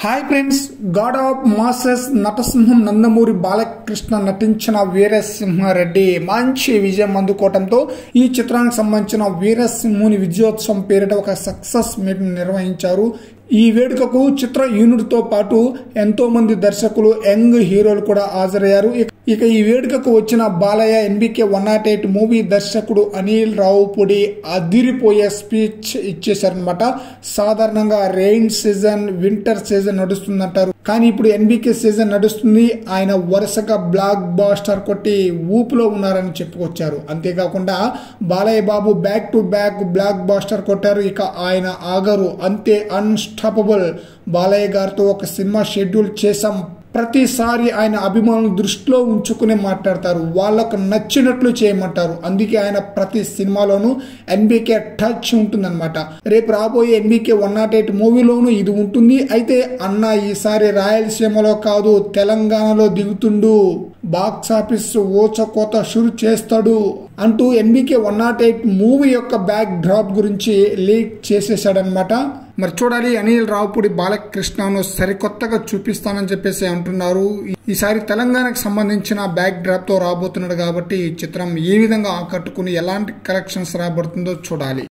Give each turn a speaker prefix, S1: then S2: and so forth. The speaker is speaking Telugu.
S1: hi friends god of masses నటసింహం నందమూరి బాలకృష్ణ నటించిన వీరసింహారెడ్డి మంచి విజయం అందుకోవడంతో ఈ చిత్రానికి సంబంధించిన వీరసింహుని విజయోత్సవం పేరిట ఒక సక్సెస్ మీట్ నిర్వహించారు ఈ వేడుకకు చిత్ర యూనిట్ తో పాటు ఎంతో మంది దర్శకులు యంగ్ హీరోలు కూడా హాజరయ్యారు ఇక ఈ వేడుకకు వచ్చిన Balayya NBK one not eight movie దర్శకుడు అనిల్ రావుపూడి అదిరిపోయే స్పీచ్ ఇచ్చేశారనమాట సాధారణంగా రెయిన్ సీజన్ వింటర్ సీజన్ నడుస్తుందంటారు కానీ ఇప్పుడు ఎన్బికే సీజన్ నడుస్తుంది ఆయన వరుసగా బ్లాక్ బాస్టర్ కొట్టి ఊపులో ఉన్నారని చెప్పుకొచ్చారు అంతేకాకుండా Balayya Babu back to back blockbuster కొట్టారు ఇక ఆయన ఆగరు అంతే అన్స్టాపబుల్ బాలయ్య గారితో ఒక సినిమా షెడ్యూల్ చేశాం ప్రతిసారి ఆయన అభిమానులు దృష్టిలో ఉంచుకునే మాట్లాడతారు వాళ్ళకు నచ్చినట్లు చేయమంటారు అందుకే ఆయన ప్రతి సినిమాలోనూ ఎన్బికే టచ్ ఉంటుందన్నమాట రేపు రాబోయే ఎన్బికే వన్ నాట్ ఎయిట్ మూవీలోనూ ఇది ఉంటుంది అయితే అన్న ఈసారి రాయలసీమలో కాదు తెలంగాణలో దిగుతుండు బాక్స్ ఆఫీస్ ఓచకోత షురు చేస్తాడు అంటూ NBK one not eight movie యొక్క బ్యాక్ డ్రాప్ గురించి లీక్ చేసేసాడనమాట మరి చూడాలి అనిల్ రావుపూడి బాలకృష్ణను సరికొత్తగా చూపిస్తానని చెప్పేసి అంటున్నారు ఈసారి తెలంగాణకు సంబంధించిన బ్యాక్ డ్రాప్ తో రాబోతున్నాడు కాబట్టి ఈ చిత్రం ఏ విధంగా ఆకట్టుకుని ఎలాంటి కలెక్షన్స్ రాబడుతుందో చూడాలి